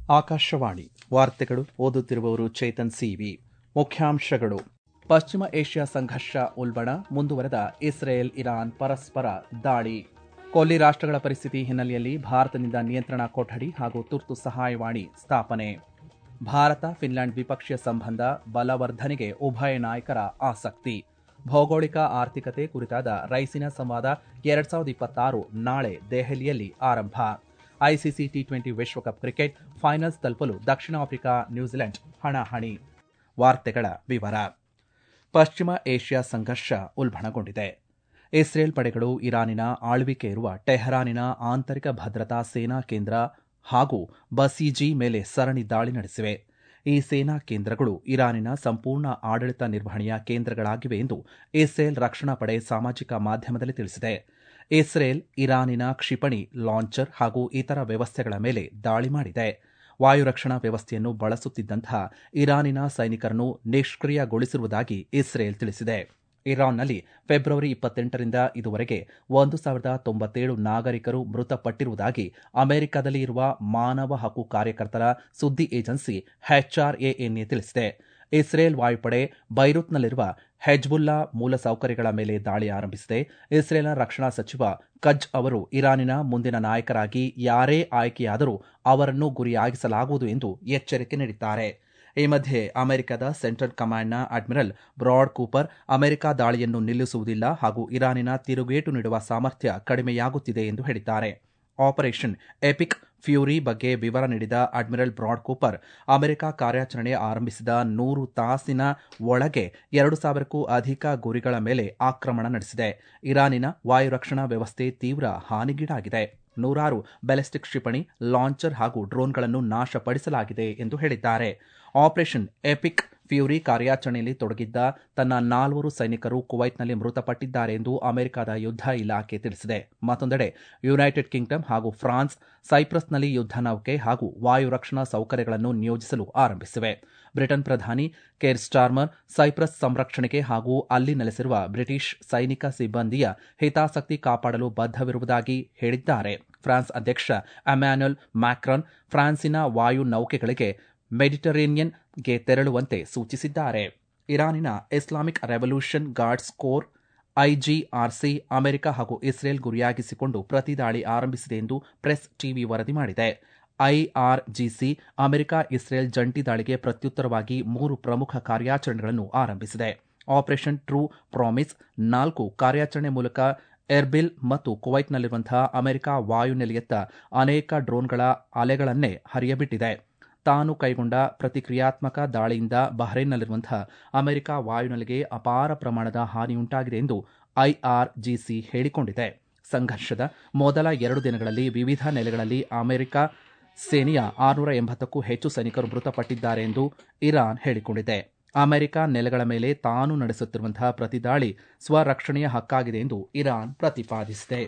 ಆಕಾಶವಾಣಿ ವಾರ್ತೆಗಳು ಓದುತ್ತಿರುವವರು ಚೇತನ್ ಸಿವಿ ಮುಖ್ಯಾಂಶಗಳು ಪಶ್ಚಿಮ ಏಷ್ಯಾ ಸಂಘರ್ಷ ಉಲ್ಬಣ ಮುಂದುವರೆದ ಇಸ್ರೇಲ್ ಇರಾನ್ ಪರಸ್ಪರ ದಾಳಿ ಕೊಲ್ಲಿ ರಾಷ್ಟ್ರಗಳ ಪರಿಸ್ಥಿತಿ ಹಿನ್ನೆಲೆಯಲ್ಲಿ ಭಾರತದಿಂದ ನಿಯಂತ್ರಣ ಕೊಠಡಿ ಹಾಗೂ ತುರ್ತು ಸಹಾಯವಾಣಿ ಸ್ಥಾಪನೆ ಭಾರತ ಫಿನ್ಲೆಂಡ್ ದ್ವಿಪಕ್ಷೀಯ ಸಂಬಂಧ ಬಲವರ್ಧನೆಗೆ ಉಭಯ ನಾಯಕರ ಆಸಕ್ತಿ ಭೌಗೋಳಿಕ ಆರ್ಥಿಕತೆ ಕುರಿತಾದ ರೈಸಿನ ಸಂವಾದ ಎರಡ್ ಸಾವಿರದ ಇಪ್ಪತ್ತಾರು ನಾಳೆ ದೆಹಲಿಯಲ್ಲಿ ಆರಂಭ ಐಸಿಸಿ ಟಿ ಟ್ವೆಂಟಿ ವಿಶ್ವಕಪ್ ಕ್ರಿಕೆಟ್ ಫೈನಲ್ಸ್ ತಲುಪಲು ದಕ್ಷಿಣ ಆಫ್ರಿಕಾ ನ್ಯೂಜಿಲೆಂಡ್ ಹಣಾಹಣಿ ವಾರ್ತೆಗಳ ವಿವರ ಪಶ್ಚಿಮ ಏಷ್ಯಾ ಸಂಘರ್ಷ ಉಲ್ಬಣಗೊಂಡಿದೆ ಇಸ್ರೇಲ್ ಪಡೆಗಳು ಇರಾನಿನ ಆಳ್ವಿಕೆ ಇರುವ ಟೆಹರಾನಿನ ಆಂತರಿಕ ಭದ್ರತಾ ಸೇನಾ ಕೇಂದ್ರ ಹಾಗೂ ಬಸೀಜಿ ಮೇಲೆ ಸರಣಿ ದಾಳಿ ನಡೆಸಿವೆ ಈ ಸೇನಾ ಕೇಂದ್ರಗಳು ಇರಾನಿನ ಸಂಪೂರ್ಣ ಆಡಳಿತ ನಿರ್ವಹಣೆಯ ಕೇಂದ್ರಗಳಾಗಿವೆ ಎಂದು ಇಸ್ರೇಲ್ ರಕ್ಷಣಾ ಪಡೆ ಸಾಮಾಜಿಕ ಮಾಧ್ಯಮದಲ್ಲಿ ತಿಳಿಸಿದೆ ಇಸ್ರೇಲ್ ಇರಾನಿನ ಕ್ಷಿಪಣಿ ಲಾಂಚರ್ ಹಾಗೂ ಇತರ ವ್ಯವಸ್ಥೆಗಳ ಮೇಲೆ ದಾಳಿ ಮಾಡಿದೆ ವಾಯು ರಕ್ಷಣಾ ವ್ಯವಸ್ಥೆಯನ್ನು ಬಳಸುತ್ತಿದ್ದಂತಹ ಇರಾನಿನ ಸೈನಿಕರನ್ನು ನಿಷ್ಕ್ರಿಯಗೊಳಿಸಿರುವುದಾಗಿ ಇಸ್ರೇಲ್ ತಿಳಿಸಿದೆ ಇರಾನ್ನಲ್ಲಿ ಫೆಬ್ರವರಿ ಇಪ್ಪತ್ತೆಂಟರಿಂದ ಇದುವರೆಗೆ ಒಂದು ಸಾವಿರದ ತೊಂಬತ್ತೇಳು ನಾಗರಿಕರು ಮೃತಪಟ್ಟಿರುವುದಾಗಿ ಅಮೆರಿಕದಲ್ಲಿ ಇರುವ ಮಾನವ ಹಕ್ಕು ಕಾರ್ಯಕರ್ತರ ಸುದ್ದಿ ಏಜೆನ್ಸಿ ಎಚ್ಆರ್ಎಎನ್ಎ ತಿಳಿಸಿದೆ ಇಸ್ರೇಲ್ ವಾಯುಪಡೆ ಬೈರುತ್ನಲ್ಲಿರುವ ಹೆಜ್ಬುಲ್ಲಾ ಮೂಲಸೌಕರ್ಯಗಳ ಮೇಲೆ ದಾಳಿ ಆರಂಭಿಸಿದೆ ಇಸ್ರೇಲ್ನ ರಕ್ಷಣಾ ಸಚಿವ ಕಜ್ ಅವರು ಇರಾನಿನ ಮುಂದಿನ ನಾಯಕರಾಗಿ ಯಾರೇ ಆಯ್ಕೆಯಾದರೂ ಅವರನ್ನು ಗುರಿಯಾಗಿಸಲಾಗುವುದು ಎಂದು ಎಚ್ಚರಿಕೆ ನೀಡಿದ್ದಾರೆ ಈ ಮಧ್ಯೆ ಅಮೆರಿಕದ ಸೆಂಟ್ರಲ್ ಕಮಾಂಡ್ನ ಅಡ್ಮಿರಲ್ ಬ್ರಾಡ್ ಕೂಪರ್ ಅಮೆರಿಕ ದಾಳಿಯನ್ನು ನಿಲ್ಲಿಸುವುದಿಲ್ಲ ಹಾಗೂ ಇರಾನಿನ ತಿರುಗೇಟು ನೀಡುವ ಸಾಮರ್ಥ್ಯ ಕಡಿಮೆಯಾಗುತ್ತಿದೆ ಎಂದು ಹೇಳಿದ್ದಾರೆ ಆಪರೇಷನ್ ಎಪಿಕ್ ಫ್ಯೂರಿ ಬಗ್ಗೆ ವಿವರ ನೀಡಿದ ಅಡ್ಮಿರಲ್ ಬ್ರಾಡ್ ಕೂಪರ್ ಅಮೆರಿಕ ಕಾರ್ಯಾಚರಣೆ ಆರಂಭಿಸಿದ ನೂರು ತಾಸಿನ ಒಳಗೆ ಎರಡು ಸಾವಿರಕ್ಕೂ ಅಧಿಕ ಗುರಿಗಳ ಮೇಲೆ ಆಕ್ರಮಣ ನಡೆಸಿದೆ ಇರಾನಿನ ವಾಯು ರಕ್ಷಣಾ ವ್ಯವಸ್ಥೆ ತೀವ್ರ ಹಾನಿಗೀಡಾಗಿದೆ ನೂರಾರು ಬ್ಯಾಲಿಸ್ಟಿಕ್ ಕ್ಷಿಪಣಿ ಲಾಂಚರ್ ಹಾಗೂ ಡ್ರೋನ್ಗಳನ್ನು ನಾಶಪಡಿಸಲಾಗಿದೆ ಎಂದು ಹೇಳಿದ್ದಾರೆ ಆಪರೇಷನ್ ಎಪಿಕ್ ಫ್ಯೂರಿ ಕಾರ್ಯಾಚರಣೆಯಲ್ಲಿ ತೊಡಗಿದ್ದ ತನ್ನ ನಾಲ್ವರು ಸೈನಿಕರು ಕುವೈತ್ನಲ್ಲಿ ಮೃತಪಟ್ಟಿದ್ದಾರೆ ಎಂದು ಅಮೆರಿಕದ ಯುದ್ಧ ಇಲಾಖೆ ತಿಳಿಸಿದೆ ಮತ್ತೊಂದೆಡೆ ಯುನೈಟೆಡ್ ಕಿಂಗ್ಡಮ್ ಹಾಗೂ ಫ್ರಾನ್ಸ್ ಸೈಪ್ರಸ್ನಲ್ಲಿ ಯುದ್ಧ ನೌಕೆ ಹಾಗೂ ವಾಯು ರಕ್ಷಣಾ ಸೌಕರ್ಯಗಳನ್ನು ನಿಯೋಜಿಸಲು ಆರಂಭಿಸಿವೆ ಬ್ರಿಟನ್ ಪ್ರಧಾನಿ ಕೇರ್ ಸ್ಟಾರ್ಮರ್ ಸೈಪ್ರಸ್ ಸಂರಕ್ಷಣೆಗೆ ಹಾಗೂ ಅಲ್ಲಿ ನೆಲೆಸಿರುವ ಬ್ರಿಟಿಷ್ ಸೈನಿಕ ಸಿಬ್ಬಂದಿಯ ಹಿತಾಸಕ್ತಿ ಕಾಪಾಡಲು ಬದ್ಧವಿರುವುದಾಗಿ ಹೇಳಿದ್ದಾರೆ ಫ್ರಾನ್ಸ್ ಅಧ್ಯಕ್ಷ ಅಮ್ಯಾನ್ಯುಲ್ ಮ್ಯಾಕ್ರಾನ್ ಫ್ರಾನ್ಸಿನ ವಾಯು ನೌಕೆಗಳಿಗೆ ಮೆಡಿಟರೇನಿಯನ್ಗೆ ತೆರಳುವಂತೆ ಸೂಚಿಸಿದ್ದಾರೆ ಇರಾನಿನ Islamic revolution guards corps IGRC America ಹಾಗೂ ಇಸ್ರೇಲ್ ಗುರಿಯಾಗಿಸಿಕೊಂಡು ಪ್ರತಿದಾಳಿ ಆರಂಭಿಸಿದೆ ಎಂದು ಪ್ರೆಸ್ ಟಿವಿ ವರದಿ ಮಾಡಿದೆ ಐಆರ್ಜಿಸಿ ಅಮೆರಿಕ ಇಸ್ರೇಲ್ ಜಂಟಿ ದಾಳಿಗೆ ಪ್ರತ್ಯುತ್ತರವಾಗಿ ಮೂರು ಪ್ರಮುಖ ಕಾರ್ಯಾಚರಣೆಗಳನ್ನು ಆರಂಭಿಸಿದೆ ಆಪರೇಷನ್ ಟ್ರೂ ಪ್ರಾಮಿಸ್ ನಾಲ್ಕು ಕಾರ್ಯಾಚರಣೆ ಮೂಲಕ ಎರ್ಬಿಲ್ ಮತ್ತು ಕುವೈಟ್ನಲ್ಲಿರುವಂತಹ ಅಮೆರಿಕ ವಾಯುನೆಲೆಯತ್ತ ಅನೇಕ ಡ್ರೋನ್ಗಳ ಅಲೆಗಳನ್ನೇ ಹರಿಯಬಿಟ್ಟಿದೆ ತಾನು ಕೈಗೊಂಡ ಪ್ರತಿಕ್ರಿಯಾತ್ಮಕ ದಾಳಿಯಿಂದ ಬಹ್ರೈನ್ನಲ್ಲಿರುವಂತಹ ಅಮೆರಿಕ ವಾಯುನೆಲೆಗೆ ಅಪಾರ ಪ್ರಮಾಣದ ಹಾನಿಯುಂಟಾಗಿದೆ ಎಂದು ಐಆರ್ಜಿಸಿ ಹೇಳಿಕೊಂಡಿದೆ ಸಂಘರ್ಷದ ಮೊದಲ ಎರಡು ದಿನಗಳಲ್ಲಿ ವಿವಿಧ ನೆಲೆಗಳಲ್ಲಿ ಅಮೆರಿಕ ಸೇನೆಯ ಆರುನೂರ ಎಂಬತ್ತಕ್ಕೂ ಹೆಚ್ಚು ಸೈನಿಕರು ಮೃತಪಟ್ಟಿದ್ದಾರೆ ಎಂದು ಇರಾನ್ ಹೇಳಿಕೊಂಡಿದೆ ಅಮೆರಿಕ ನೆಲೆಗಳ ಮೇಲೆ ತಾನು ನಡೆಸುತ್ತಿರುವಂತಹ ಪ್ರತಿದಾಳಿ ಸ್ವರಕ್ಷಣೆಯ ಹಕ್ಕಾಗಿದೆ ಎಂದು ಇರಾನ್ ಪ್ರತಿಪಾದಿಸಿದೆ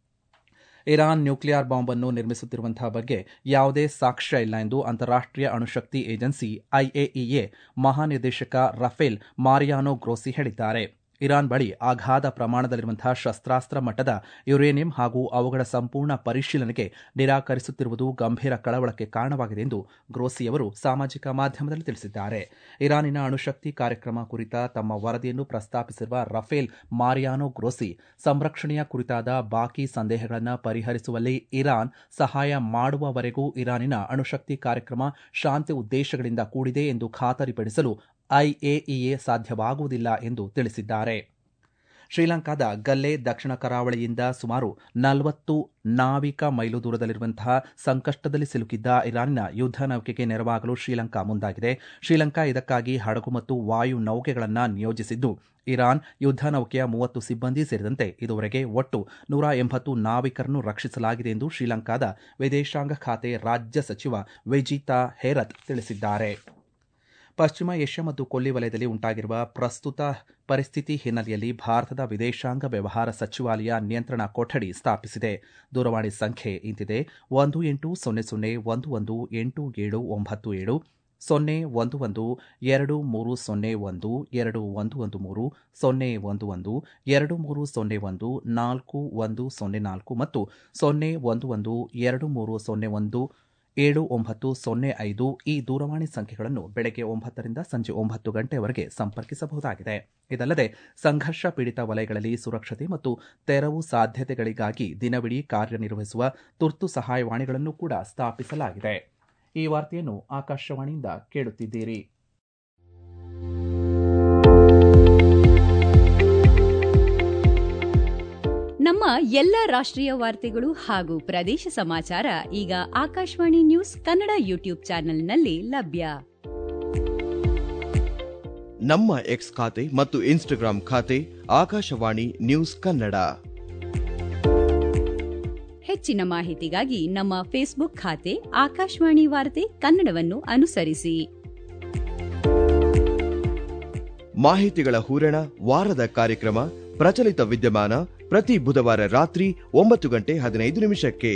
ಇರಾನ್ ನ್ಯೂಕ್ಲಿಯರ್ ಬಾಂಬ್ ಅನ್ನು ನಿರ್ಮಿಸುತ್ತಿರುವಂತಹ ಬಗ್ಗೆ ಯಾವುದೇ ಸಾಕ್ಷ್ಯ ಇಲ್ಲ ಎಂದು ಅಂತಾರಾಷ್ಟೀಯ ಅಣುಶಕ್ತಿ ಏಜೆನ್ಸಿ ಐಎಇಎ ಮಹಾನಿರ್ದೇಶಕ ರಫೇಲ್ ಮಾರಿಯಾನೋ ಗ್ರೋಸಿ ಹೇಳಿದ್ದಾರೆ ಇರಾನ್ ಬಳಿ ಅಗಾಧ ಪ್ರಮಾಣದಲ್ಲಿರುವಂತಹ ಶಸ್ತ್ರಾಸ್ತ್ರ ಮಟ್ಟದ ಯುರೇನಿಯಂ ಹಾಗೂ ಅವುಗಳ ಸಂಪೂರ್ಣ ಪರಿಶೀಲನೆಗೆ ನಿರಾಕರಿಸುತ್ತಿರುವುದು ಗಂಭೀರ ಕಳವಳಕ್ಕೆ ಕಾರಣವಾಗಿದೆ ಎಂದು ಗ್ರೋಸಿಯವರು ಸಾಮಾಜಿಕ ಮಾಧ್ಯಮದಲ್ಲಿ ತಿಳಿಸಿದ್ದಾರೆ ಇರಾನಿನ ಅಣುಶಕ್ತಿ ಕಾರ್ಯಕ್ರಮ ಕುರಿತ ತಮ್ಮ ವರದಿಯನ್ನು ಪ್ರಸ್ತಾಪಿಸಿರುವ ರಫೇಲ್ ಮಾರಿಯಾನೋ ಗ್ರೋಸಿ ಸಂರಕ್ಷಣೆಯ ಕುರಿತಾದ ಬಾಕಿ ಸಂದೇಹಗಳನ್ನು ಪರಿಹರಿಸುವಲ್ಲಿ ಇರಾನ್ ಸಹಾಯ ಮಾಡುವವರೆಗೂ ಇರಾನಿನ ಅಣುಶಕ್ತಿ ಕಾರ್ಯಕ್ರಮ ಶಾಂತಿ ಉದ್ದೇಶಗಳಿಂದ ಕೂಡಿದೆ ಎಂದು ಖಾತರಿಪಡಿಸಲು ಐಎಇಎ ಸಾಧ್ಯವಾಗುವುದಿಲ್ಲ ಎಂದು ತಿಳಿಸಿದ್ದಾರೆ ಶ್ರೀಲಂಕಾದ ಗಲ್ಲೆ ದಕ್ಷಿಣ ಕರಾವಳಿಯಿಂದ ಸುಮಾರು ನಲವತ್ತು ನಾವಿಕ ಮೈಲು ದೂರದಲ್ಲಿರುವಂತಹ ಸಂಕಷ್ಟದಲ್ಲಿ ಸಿಲುಕಿದ್ದ ಇರಾನಿನ ಯುದ್ಧ ನೌಕೆಗೆ ನೆರವಾಗಲು ಶ್ರೀಲಂಕಾ ಮುಂದಾಗಿದೆ ಶ್ರೀಲಂಕಾ ಇದಕ್ಕಾಗಿ ಹಡಗು ಮತ್ತು ವಾಯು ನೌಕೆಗಳನ್ನು ನಿಯೋಜಿಸಿದ್ದು ಇರಾನ್ ಯುದ್ಧ ನೌಕೆಯ ಮೂವತ್ತು ಸಿಬ್ಬಂದಿ ಸೇರಿದಂತೆ ಇದುವರೆಗೆ ಒಟ್ಟು ನೂರ ಎಂಬತ್ತು ನಾವಿಕರನ್ನು ರಕ್ಷಿಸಲಾಗಿದೆ ಎಂದು ಶ್ರೀಲಂಕಾದ ವಿದೇಶಾಂಗ ಖಾತೆ ರಾಜ್ಯ ಸಚಿವ ವಿಜಿತಾ ಹೇರತ್ ತಿಳಿಸಿದ್ದಾರೆ ಪಶ್ಚಿಮ ಏಷ್ಯಾ ಮತ್ತು ಕೊಲ್ಲಿ ವಲಯದಲ್ಲಿ ಉಂಟಾಗಿರುವ ಪ್ರಸ್ತುತ ಪರಿಸ್ಥಿತಿ ಹಿನ್ನೆಲೆಯಲ್ಲಿ ಭಾರತದ ವಿದೇಶಾಂಗ ವ್ಯವಹಾರ ಸಚಿವಾಲಯ ನಿಯಂತ್ರಣ ಕೊಠಡಿ ಸ್ಥಾಪಿಸಿದೆ ದೂರವಾಣಿ ಸಂಖ್ಯೆ ಇಂತಿದೆ ಒಂದು ಎಂಟು ಸೊನ್ನೆ ಸೊನ್ನೆ ಒಂದು ಒಂದು ಎಂಟು ಏಳು ಒಂಬತ್ತು ಏಳು ಸೊನ್ನೆ ಒಂದು ಒಂದು ಎರಡು ಮೂರು ಸೊನ್ನೆ ಒಂದು ಎರಡು ಒಂದು ಒಂದು ಮೂರು ಸೊನ್ನೆ ಒಂದು ಒಂದು ಎರಡು ಮೂರು ಸೊನ್ನೆ ಒಂದು ನಾಲ್ಕು ಒಂದು ಸೊನ್ನೆ ನಾಲ್ಕು ಮತ್ತು ಸೊನ್ನೆ ಒಂದು ಒಂದು ಎರಡು ಮೂರು ಸೊನ್ನೆ ಒಂದು ಏಳು ಒಂಬತ್ತು ಸೊನ್ನೆ ಐದು ಈ ದೂರವಾಣಿ ಸಂಖ್ಯೆಗಳನ್ನು ಬೆಳಗ್ಗೆ ಒಂಬತ್ತರಿಂದ ಸಂಜೆ ಒಂಬತ್ತು ಗಂಟೆಯವರೆಗೆ ಸಂಪರ್ಕಿಸಬಹುದಾಗಿದೆ ಇದಲ್ಲದೆ ಸಂಘರ್ಷ ಪೀಡಿತ ವಲಯಗಳಲ್ಲಿ ಸುರಕ್ಷತೆ ಮತ್ತು ತೆರವು ಸಾಧ್ಯತೆಗಳಿಗಾಗಿ ದಿನವಿಡೀ ಕಾರ್ಯನಿರ್ವಹಿಸುವ ತುರ್ತು ಸಹಾಯವಾಣಿಗಳನ್ನು ಕೂಡ ಸ್ಥಾಪಿಸಲಾಗಿದೆ ಈ ವಾರ್ತೆಯನ್ನು ಆಕಾಶವಾಣಿಯಿಂದ ಕೇಳುತ್ತಿದ್ದೀರಿ ನಮ್ಮ ಎಲ್ಲ ರಾಷ್ಟ್ರೀಯ ವಾರ್ತೆಗಳು ಹಾಗೂ ಪ್ರದೇಶ ಸಮಾಚಾರ ಈಗ ಆಕಾಶವಾಣಿ ನ್ಯೂಸ್ ಕನ್ನಡ ಯೂಟ್ಯೂಬ್ ಚಾನೆಲ್ನಲ್ಲಿ ಲಭ್ಯ ನಮ್ಮ ಎಕ್ಸ್ ಖಾತೆ ಮತ್ತು ಇನ್ಸ್ಟಾಗ್ರಾಂ ಖಾತೆ ಆಕಾಶವಾಣಿ ನ್ಯೂಸ್ ಕನ್ನಡ ಹೆಚ್ಚಿನ ಮಾಹಿತಿಗಾಗಿ ನಮ್ಮ ಫೇಸ್ಬುಕ್ ಖಾತೆ ಆಕಾಶವಾಣಿ ವಾರ್ತೆ ಕನ್ನಡವನ್ನು ಅನುಸರಿಸಿ ಮಾಹಿತಿಗಳ ಹೂರಣ ವಾರದ ಕಾರ್ಯಕ್ರಮ ಪ್ರಚಲಿತ ವಿದ್ಯಮಾನ ಪ್ರತಿ ಬುಧವಾರ ರಾತ್ರಿ ಒಂಬತ್ತು ಗಂಟೆ ಹದಿನೈದು ನಿಮಿಷಕ್ಕೆ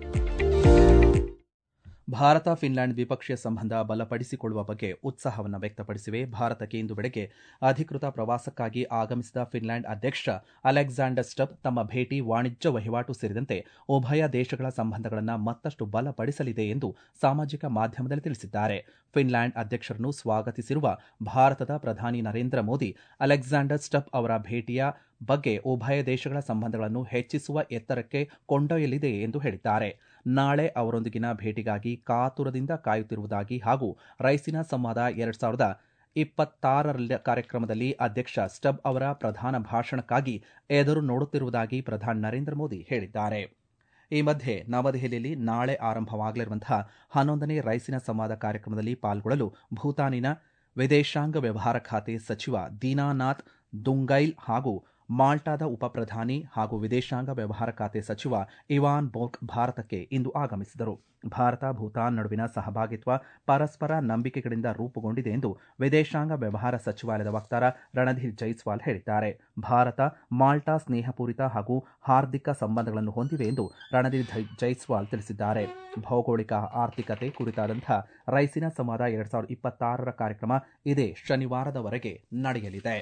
ಭಾರತ ಫಿನ್ಲ್ಯಾಂಡ್ ದ್ವಿಪಕ್ಷೀಯ ಸಂಬಂಧ ಬಲಪಡಿಸಿಕೊಳ್ಳುವ ಬಗ್ಗೆ ಉತ್ಸಾಹವನ್ನು ವ್ಯಕ್ತಪಡಿಸಿವೆ ಭಾರತಕ್ಕೆ ಇಂದು ಬೆಳಗ್ಗೆ ಅಧಿಕೃತ ಪ್ರವಾಸಕ್ಕಾಗಿ ಆಗಮಿಸಿದ ಫಿನ್ಲ್ಯಾಂಡ್ ಅಧ್ಯಕ್ಷ ಅಲೆಕ್ಸಾಂಡರ್ ಸ್ಟಬ್ ತಮ್ಮ ಭೇಟಿ ವಾಣಿಜ್ಯ ವಹಿವಾಟು ಸೇರಿದಂತೆ ಉಭಯ ದೇಶಗಳ ಸಂಬಂಧಗಳನ್ನು ಮತ್ತಷ್ಟು ಬಲಪಡಿಸಲಿದೆ ಎಂದು ಸಾಮಾಜಿಕ ಮಾಧ್ಯಮದಲ್ಲಿ ತಿಳಿಸಿದ್ದಾರೆ ಫಿನ್ಲ್ಯಾಂಡ್ ಅಧ್ಯಕ್ಷರನ್ನು ಸ್ವಾಗತಿಸಿರುವ ಭಾರತದ ಪ್ರಧಾನಿ ನರೇಂದ್ರ ಮೋದಿ ಅಲೆಕ್ಸಾಂಡರ್ ಸ್ಟಬ್ ಅವರ ಭೇಟಿಯ ಬಗ್ಗೆ ಉಭಯ ದೇಶಗಳ ಸಂಬಂಧಗಳನ್ನು ಹೆಚ್ಚಿಸುವ ಎತ್ತರಕ್ಕೆ ಕೊಂಡೊಯ್ಯಲಿದೆ ಎಂದು ಹೇಳಿದ್ದಾರೆ ನಾಳೆ ಅವರೊಂದಿಗಿನ ಭೇಟಿಗಾಗಿ ಕಾತುರದಿಂದ ಕಾಯುತ್ತಿರುವುದಾಗಿ ಹಾಗೂ ರೈಸಿನ ಸಂವಾದ ಎರಡ್ ಸಾವಿರದ ಇಪ್ಪತ್ತಾರರ ಕಾರ್ಯಕ್ರಮದಲ್ಲಿ ಅಧ್ಯಕ್ಷ ಸ್ಟಬ್ ಅವರ ಪ್ರಧಾನ ಭಾಷಣಕ್ಕಾಗಿ ಎದುರು ನೋಡುತ್ತಿರುವುದಾಗಿ ಪ್ರಧಾನಿ ನರೇಂದ್ರ ಮೋದಿ ಹೇಳಿದ್ದಾರೆ ಈ ಮಧ್ಯೆ ನವದೆಹಲಿಯಲ್ಲಿ ನಾಳೆ ಆರಂಭವಾಗಲಿರುವಂತಹ ಹನ್ನೊಂದನೇ ರೈಸಿನ ಸಂವಾದ ಕಾರ್ಯಕ್ರಮದಲ್ಲಿ ಪಾಲ್ಗೊಳ್ಳಲು ಭೂತಾನಿನ ವಿದೇಶಾಂಗ ವ್ಯವಹಾರ ಖಾತೆ ಸಚಿವ ದೀನಾನಾಥ್ ದುಂಗೈಲ್ ಹಾಗೂ ಮಾಲ್ಟಾದ ಉಪಪ್ರಧಾನಿ ಹಾಗೂ ವಿದೇಶಾಂಗ ವ್ಯವಹಾರ ಖಾತೆ ಸಚಿವ ಇವಾನ್ ಬೋಕ್ ಭಾರತಕ್ಕೆ ಇಂದು ಆಗಮಿಸಿದರು ಭಾರತ ಭೂತಾನ್ ನಡುವಿನ ಸಹಭಾಗಿತ್ವ ಪರಸ್ಪರ ನಂಬಿಕೆಗಳಿಂದ ರೂಪುಗೊಂಡಿದೆ ಎಂದು ವಿದೇಶಾಂಗ ವ್ಯವಹಾರ ಸಚಿವಾಲಯದ ವಕ್ತಾರ ರಣಧೀರ್ ಜೈಸ್ವಾಲ್ ಹೇಳಿದ್ದಾರೆ ಭಾರತ ಮಾಲ್ಟಾ ಸ್ನೇಹಪೂರಿತ ಹಾಗೂ ಹಾರ್ದಿಕ ಸಂಬಂಧಗಳನ್ನು ಹೊಂದಿವೆ ಎಂದು ರಣಧೀರ್ ಜೈಸ್ವಾಲ್ ತಿಳಿಸಿದ್ದಾರೆ ಭೌಗೋಳಿಕ ಆರ್ಥಿಕತೆ ಕುರಿತಾದಂತಹ ರೈಸಿನ ಸಂವಾದ ಎರಡ್ ಸಾವಿರದ ಇಪ್ಪತ್ತಾರರ ಕಾರ್ಯಕ್ರಮ ಇದೇ ಶನಿವಾರದವರೆಗೆ ನಡೆಯಲಿದೆ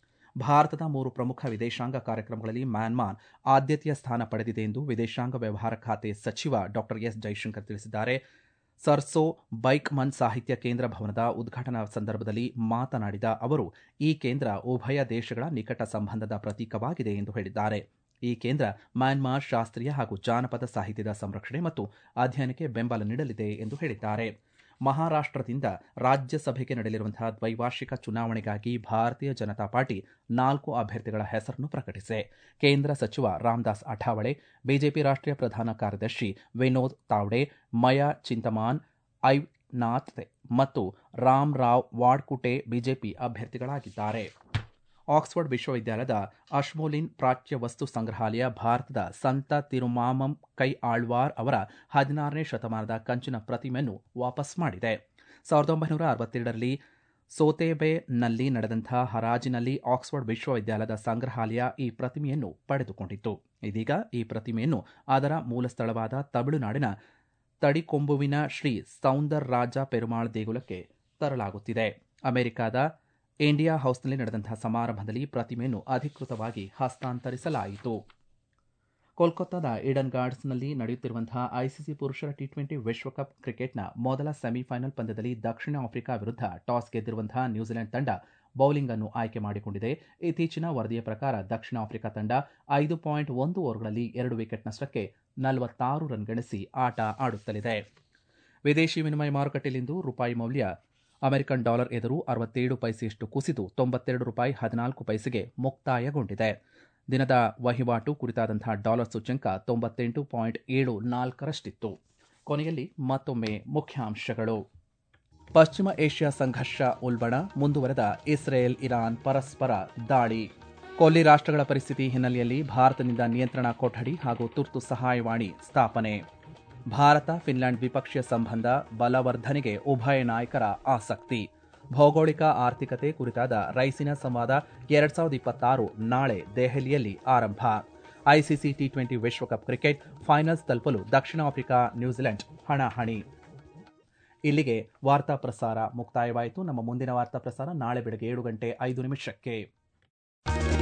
ಭಾರತದ ಮೂರು ಪ್ರಮುಖ ವಿದೇಶಾಂಗ ಕಾರ್ಯಕ್ರಮಗಳಲ್ಲಿ ಮ್ಯಾನ್ಮಾರ್ ಆದ್ಯತೆಯ ಸ್ಥಾನ ಪಡೆದಿದೆ ಎಂದು ವಿದೇಶಾಂಗ ವ್ಯವಹಾರ ಖಾತೆ ಸಚಿವ ಡಾ ಎಸ್ ಜೈಶಂಕರ್ ತಿಳಿಸಿದ್ದಾರೆ ಸರ್ಸೋ ಬೈಕ್ ಮನ್ ಸಾಹಿತ್ಯ ಕೇಂದ್ರ ಭವನದ ಉದ್ಘಾಟನಾ ಸಂದರ್ಭದಲ್ಲಿ ಮಾತನಾಡಿದ ಅವರು ಈ ಕೇಂದ್ರ ಉಭಯ ದೇಶಗಳ ನಿಕಟ ಸಂಬಂಧದ ಪ್ರತೀಕವಾಗಿದೆ ಎಂದು ಹೇಳಿದ್ದಾರೆ ಈ ಕೇಂದ್ರ ಮ್ಯಾನ್ಮಾರ್ ಶಾಸ್ತ್ರೀಯ ಹಾಗೂ ಜಾನಪದ ಸಾಹಿತ್ಯದ ಸಂರಕ್ಷಣೆ ಮತ್ತು ಅಧ್ಯಯನಕ್ಕೆ ಬೆಂಬಲ ನೀಡಲಿದೆ ಎಂದು ಹೇಳಿದ್ದಾರೆ ಮಹಾರಾಷ್ಟದಿಂದ ರಾಜ್ಯಸಭೆಗೆ ನಡೆಯಲಿರುವಂತಹ ದ್ವೈವಾರ್ಷಿಕ ಚುನಾವಣೆಗಾಗಿ ಭಾರತೀಯ ಜನತಾ ಪಾರ್ಟಿ ನಾಲ್ಕು ಅಭ್ಯರ್ಥಿಗಳ ಹೆಸರನ್ನು ಪ್ರಕಟಿಸಿದೆ ಕೇಂದ್ರ ಸಚಿವ ರಾಮದಾಸ್ ಅಠಾವಳೆ ಬಿಜೆಪಿ ರಾಷ್ಟ್ರೀಯ ಪ್ರಧಾನ ಕಾರ್ಯದರ್ಶಿ ವಿನೋದ್ ತಾವ್ಡೆ ಮಯಾ ಚಿಂತಮಾನ್ ಐನಾಥ್ ಮತ್ತು ರಾಮ್ ರಾವ್ ವಾಡ್ಕುಟೆ ಬಿಜೆಪಿ ಅಭ್ಯರ್ಥಿಗಳಾಗಿದ್ದಾರೆ ಆಕ್ಸ್ಫರ್ಡ್ ವಿಶ್ವವಿದ್ಯಾಲಯದ ಅಶ್ಮೋಲಿನ್ ಪ್ರಾಚ್ಯ ವಸ್ತು ಸಂಗ್ರಹಾಲಯ ಭಾರತದ ಸಂತ ತಿರುಮಾಮಂ ಕೈ ಆಳ್ವಾರ್ ಅವರ ಹದಿನಾರನೇ ಶತಮಾನದ ಕಂಚಿನ ಪ್ರತಿಮೆಯನ್ನು ವಾಪಸ್ ಮಾಡಿದೆ ಸಾವಿರದ ಒಂಬೈನೂರ ಅರವತ್ತೆರಡರಲ್ಲಿ ಸೋತೆಬೆನಲ್ಲಿ ನಡೆದಂಥ ಹರಾಜಿನಲ್ಲಿ ಆಕ್ಸ್ಫರ್ಡ್ ವಿಶ್ವವಿದ್ಯಾಲಯದ ಸಂಗ್ರಹಾಲಯ ಈ ಪ್ರತಿಮೆಯನ್ನು ಪಡೆದುಕೊಂಡಿತ್ತು ಇದೀಗ ಈ ಪ್ರತಿಮೆಯನ್ನು ಅದರ ಮೂಲ ಸ್ಥಳವಾದ ತಮಿಳುನಾಡಿನ ತಡಿಕೊಂಬುವಿನ ಶ್ರೀ ಸೌಂದರ್ ರಾಜ ಪೆರುಮಾಳ್ ದೇಗುಲಕ್ಕೆ ತರಲಾಗುತ್ತಿದೆ ಅಮೆರಿಕದ ಇಂಡಿಯಾ ಹೌಸ್ನಲ್ಲಿ ನಡೆದಂತಹ ಸಮಾರಂಭದಲ್ಲಿ ಪ್ರತಿಮೆಯನ್ನು ಅಧಿಕೃತವಾಗಿ ಹಸ್ತಾಂತರಿಸಲಾಯಿತು ಕೋಲ್ಕತ್ತಾದ ಈಡನ್ ಗಾರ್ಡ್ಸ್ನಲ್ಲಿ ನಡೆಯುತ್ತಿರುವಂತಹ ಐಸಿಸಿ ಪುರುಷರ ಟಿ ಟ್ವೆಂಟಿ ವಿಶ್ವಕಪ್ ಕ್ರಿಕೆಟ್ನ ಮೊದಲ ಸೆಮಿಫೈನಲ್ ಪಂದ್ಯದಲ್ಲಿ ದಕ್ಷಿಣ ಆಫ್ರಿಕಾ ವಿರುದ್ಧ ಟಾಸ್ ಗೆದ್ದಿರುವಂತಹ ನ್ಯೂಜಿಲೆಂಡ್ ತಂಡ ಬೌಲಿಂಗ್ ಅನ್ನು ಆಯ್ಕೆ ಮಾಡಿಕೊಂಡಿದೆ ಇತ್ತೀಚಿನ ವರದಿಯ ಪ್ರಕಾರ ದಕ್ಷಿಣ ಆಫ್ರಿಕಾ ತಂಡ ಐದು ಪಾಯಿಂಟ್ ಒಂದು ಓವರ್ಗಳಲ್ಲಿ ಎರಡು ವಿಕೆಟ್ ನಷ್ಟಕ್ಕೆ ನಲವತ್ತಾರು ರನ್ ಗಳಿಸಿ ಆಟ ಆಡುತ್ತಲಿದೆ ವಿದೇಶಿ ವಿನಿಮಯ ಮಾರುಕಟ್ಟೆಯಲ್ಲಿಂದು ರೂಪಾಯಿ ಮೌಲ್ಯ ಅಮೆರಿಕನ್ ಡಾಲರ್ ಎದುರು ಅರವತ್ತೇಳು ಪೈಸೆಯಷ್ಟು ಕುಸಿದು ತೊಂಬತ್ತೆರಡು ರೂಪಾಯಿ ಹದಿನಾಲ್ಕು ಪೈಸೆಗೆ ಮುಕ್ತಾಯಗೊಂಡಿದೆ ದಿನದ ವಹಿವಾಟು ಕುರಿತಾದಂತಹ ಡಾಲರ್ ಸೂಚ್ಯಂಕ ತೊಂಬತ್ತೆಂಟು ಪಾಯಿಂಟ್ ಏಳು ನಾಲ್ಕರಷ್ಟಿತ್ತು ಕೊನೆಯಲ್ಲಿ ಮತ್ತೊಮ್ಮೆ ಮುಖ್ಯಾಂಶಗಳು ಪಶ್ಚಿಮ ಏಷ್ಯಾ ಸಂಘರ್ಷ ಉಲ್ಬಣ ಮುಂದುವರೆದ ಇಸ್ರೇಲ್ ಇರಾನ್ ಪರಸ್ಪರ ದಾಳಿ ಕೊಲ್ಲಿ ರಾಷ್ಟ್ರಗಳ ಪರಿಸ್ಥಿತಿ ಹಿನ್ನೆಲೆಯಲ್ಲಿ ಭಾರತದಿಂದ ನಿಯಂತ್ರಣ ಕೊಠಡಿ ಹಾಗೂ ತುರ್ತು ಸಹಾಯವಾಣಿ ಸ್ಥಾಪನೆ ಭಾರತ ಫಿನ್ಲ್ಯಾಂಡ್ ದ್ವಿಪಕ್ಷೀಯ ಸಂಬಂಧ ಬಲವರ್ಧನೆಗೆ ಉಭಯ ನಾಯಕರ ಆಸಕ್ತಿ ಭೌಗೋಳಿಕ ಆರ್ಥಿಕತೆ ಕುರಿತಾದ ರೈಸಿನ ಸಂವಾದ ಎರಡ್ ಸಾವಿರದ ಇಪ್ಪತ್ತಾರು ನಾಳೆ ದೆಹಲಿಯಲ್ಲಿ ಆರಂಭ ಐಸಿಸಿ ಟಿ ಟ್ವೆಂಟಿ ವಿಶ್ವಕಪ್ ಕ್ರಿಕೆಟ್ ಫೈನಲ್ಸ್ ತಲುಪಲು ದಕ್ಷಿಣ ಆಫ್ರಿಕಾ ನ್ಯೂಜಿಲೆಂಡ್ ಹಣಾಹಣಿ ಇಲ್ಲಿಗೆ ವಾರ್ತಾ ಪ್ರಸಾರ ಮುಕ್ತಾಯವಾಯಿತು ನಮ್ಮ ಮುಂದಿನ ವಾರ್ತಾ ಪ್ರಸಾರ ನಾಳೆ ಬೆಳಗ್ಗೆ ಏಳು ಗಂಟೆ ಐದು ನಿಮಿಷಕ್ಕೆ